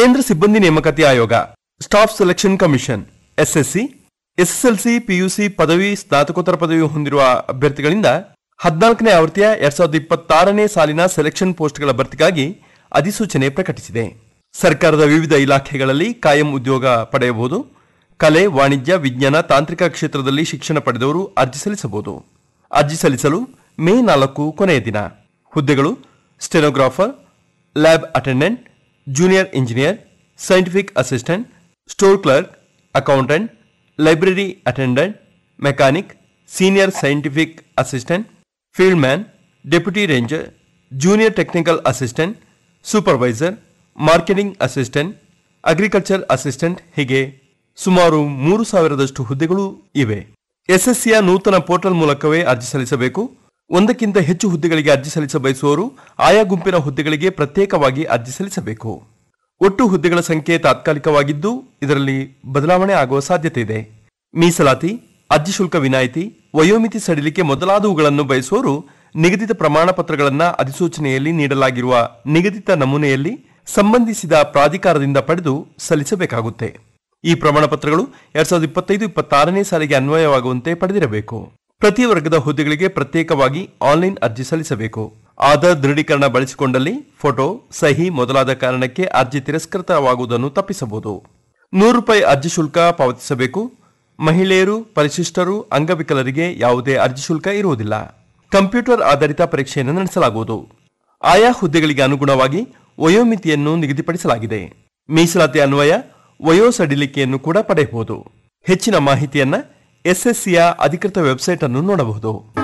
ಕೇಂದ್ರ ಸಿಬ್ಬಂದಿ ನೇಮಕಾತಿ ಆಯೋಗ staff selection commission SSC SSLC PUC ಪದವಿ ಸ್ನಾತಕೋತ್ತರ ಪದವಿ ಹೊಂದಿರುವ ಅಭ್ಯರ್ಥಿಗಳಿಂದ ಹದಿನಾಲ್ಕನೇ ಆವೃತ್ತಿಯ ಎರಡ್ ಸಾವಿರದ ಇಪ್ಪತ್ತಾರನೇ ಸಾಲಿನ ಸೆಲೆಕ್ಷನ್ ಪೋಸ್ಟ್ಗಳ ಭರ್ತಿಗಾಗಿ ಅಧಿಸೂಚನೆ ಪ್ರಕಟಿಸಿದೆ ಸರ್ಕಾರದ ವಿವಿಧ ಇಲಾಖೆಗಳಲ್ಲಿ ಕಾಯಂ ಉದ್ಯೋಗ ಪಡೆಯಬಹುದು ಕಲೆ ವಾಣಿಜ್ಯ ವಿಜ್ಞಾನ ತಾಂತ್ರಿಕ ಕ್ಷೇತ್ರದಲ್ಲಿ ಶಿಕ್ಷಣ ಪಡೆದವರು ಅರ್ಜಿ ಸಲ್ಲಿಸಬಹುದು ಅರ್ಜಿ ಸಲ್ಲಿಸಲು ಮೇ ನಾಲ್ಕು ಕೊನೆಯ ದಿನ ಹುದ್ದೆಗಳು stenographer lab attendant junior engineer scientific assistant store clerk accountant library attendant mechanic senior scientific assistant field man deputy ranger junior technical assistant supervisor marketing assistant agriculture assistant ಹೀಗೆ ಸುಮಾರು ಮೂರು ಸಾವಿರದಷ್ಟು ಹುದ್ದೆಗಳು ಇವೆ ಎಸ್ಎಸ್ಸಿಯ ನೂತನ ಪೋರ್ಟಲ್ ಮೂಲಕವೇ ಅರ್ಜಿ ಸಲ್ಲಿಸಬೇಕು ಒಂದಕ್ಕಿಂತ ಹೆಚ್ಚು ಹುದ್ದೆಗಳಿಗೆ ಅರ್ಜಿ ಸಲ್ಲಿಸ ಬಯಸುವವರು ಆಯಾ ಗುಂಪಿನ ಹುದ್ದೆಗಳಿಗೆ ಪ್ರತ್ಯೇಕವಾಗಿ ಅರ್ಜಿ ಸಲ್ಲಿಸಬೇಕು ಒಟ್ಟು ಹುದ್ದೆಗಳ ಸಂಖ್ಯೆ ತಾತ್ಕಾಲಿಕವಾಗಿದ್ದು ಇದರಲ್ಲಿ ಬದಲಾವಣೆ ಆಗುವ ಸಾಧ್ಯತೆ ಇದೆ ಮೀಸಲಾತಿ ಅರ್ಜಿ ಶುಲ್ಕ ವಿನಾಯಿತಿ ವಯೋಮಿತಿ ಸಡಿಲಿಕೆ ಮೊದಲಾದವುಗಳನ್ನು ಬಯಸುವವರು ನಿಗದಿತ ಪ್ರಮಾಣ ಪತ್ರಗಳನ್ನು ಅಧಿಸೂಚನೆಯಲ್ಲಿ ನೀಡಲಾಗಿರುವ ನಿಗದಿತ ನಮೂನೆಯಲ್ಲಿ ಸಂಬಂಧಿಸಿದ ಪ್ರಾಧಿಕಾರದಿಂದ ಪಡೆದು ಸಲ್ಲಿಸಬೇಕಾಗುತ್ತೆ ಈ ಪ್ರಮಾಣ ಪತ್ರಗಳು ಎರಡ್ ಸಾವಿರದ ಇಪ್ಪತ್ತೈದು ಇಪ್ಪತ್ತಾರನೇ ಸಾಲಿಗೆ ಅನ್ವಯವಾಗುವಂತೆ ಪಡೆದಿರಬೇಕು ಪ್ರತಿ ವರ್ಗದ ಹುದ್ದೆಗಳಿಗೆ ಪ್ರತ್ಯೇಕವಾಗಿ ಆನ್ಲೈನ್ ಅರ್ಜಿ ಸಲ್ಲಿಸಬೇಕು ಆಧಾರ್ ದೃಢೀಕರಣ ಬಳಸಿಕೊಂಡಲ್ಲಿ ಫೋಟೋ ಸಹಿ ಮೊದಲಾದ ಕಾರಣಕ್ಕೆ ಅರ್ಜಿ ತಿರಸ್ಕೃತವಾಗುವುದನ್ನು ತಪ್ಪಿಸಬಹುದು ನೂರು ರೂಪಾಯಿ ಅರ್ಜಿ ಶುಲ್ಕ ಪಾವತಿಸಬೇಕು ಮಹಿಳೆಯರು ಪರಿಶಿಷ್ಟರು ಅಂಗವಿಕಲರಿಗೆ ಯಾವುದೇ ಅರ್ಜಿ ಶುಲ್ಕ ಇರುವುದಿಲ್ಲ ಕಂಪ್ಯೂಟರ್ ಆಧಾರಿತ ಪರೀಕ್ಷೆಯನ್ನು ನಡೆಸಲಾಗುವುದು ಆಯಾ ಹುದ್ದೆಗಳಿಗೆ ಅನುಗುಣವಾಗಿ ವಯೋಮಿತಿಯನ್ನು ನಿಗದಿಪಡಿಸಲಾಗಿದೆ ಮೀಸಲಾತಿ ಅನ್ವಯ ವಯೋ ಸಡಿಲಿಕೆಯನ್ನು ಕೂಡ ಪಡೆಯಬಹುದು ಹೆಚ್ಚಿನ ಮಾಹಿತಿಯನ್ನ ಎಸ್ಎಸ್ಸಿಯ ಅಧಿಕೃತ ವೆಬ್ಸೈಟ್ ಅನ್ನು ನೋಡಬಹುದು